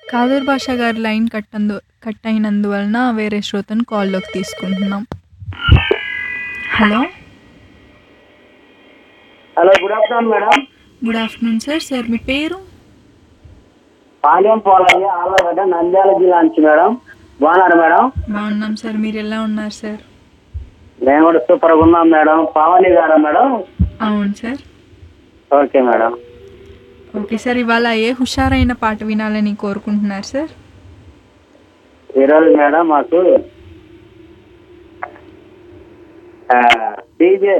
Khadar Basha garu line cut అందు cut అయినందువలన వేరే శ్రోతను కాల్లోకి తీసుకుంటున్నాం hello hello good afternoon madam good afternoon sir sir మీ పేరు పాలెం పోలయ్య ఆలగడ్డ నంద్యాల జిల్లా నుంచి మేడం బాగున్నారు మేడం బాగున్నాం సార్ మీరు ఎలా ఉన్నారు సార్ మేము కూడా సూపర్గా ఉన్నాం మేడం పావని గారా మేడం అవును sir okay madam okay sir ఇవాళ ఏ హుషారైన పాట వినాలని కోరుకుంటున్నారు సార్ ఈరోజు మేడం మాకు DJ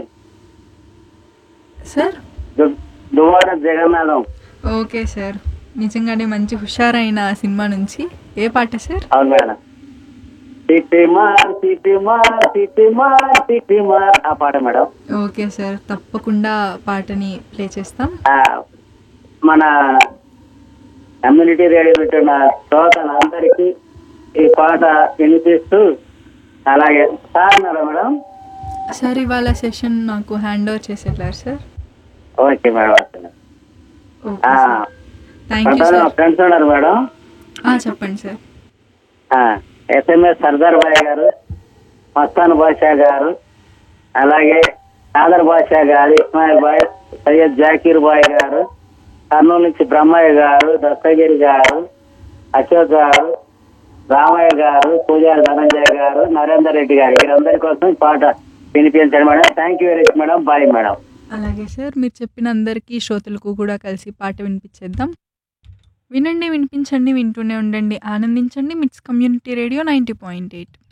sir Duvvada Jagannadham okay sir నిజంగానే మంచి హుషారైన సినిమా నుంచి ఏ పాట సార్ అవును మేడం సిటీ మార్ సిటీ మార్ సిటీ మార్ సిటీ మార్ ఆ పాట మేడం ఓకే సార్ తప్పకుండా పాటని ప్లే చేస్తాం ఆ, మన కమ్యూనిటీ రేడియో వింటున్న శ్రోతలందరికీ ఈ పాట వినిపిస్తూ అలాగే సార్ ఉన్నారా మేడం సార్ ఇవాళ సెషన్ నాకు హ్యాండ్ ఓవర్ చేసేట్లారు sir okay madam okay madam. Okay ఆ, సార్ థ్యాంక్ యూ కొంతమంది మా సార్ ఫ్రెండ్స్ ఉన్నారు మేడం ఆ, చెప్పండి సార్ ఎస్ఎంఎస్ సర్దార్ బాయ్ గారు మస్తాన్ బాషా గారు అలాగే నాదర్ బాషా గారు ఇస్మాయిల్ బాయ్ సయ్యద్ జాకీర్ బాయ్ గారు కర్నూలు నుంచి బ్రహ్మయ్య గారు దస్తగిరి గారు అశోక్ గారు రామయ్య గారు పూజారి ధనంజయ గారు నరేందర్ రెడ్డి గారు వీరందరి కోసం ఈ పాట వినిపించండి madam thank you very much madam bye madam అలాగే సార్ మీరు చెప్పిన అందరికీ శ్రోతలకు కూడా కలిసి పాట వినిపించేద్దాం వినండి వినిపించండి వింటూనే ఉండండి ఆనందించండి MITS community radio ninety point eight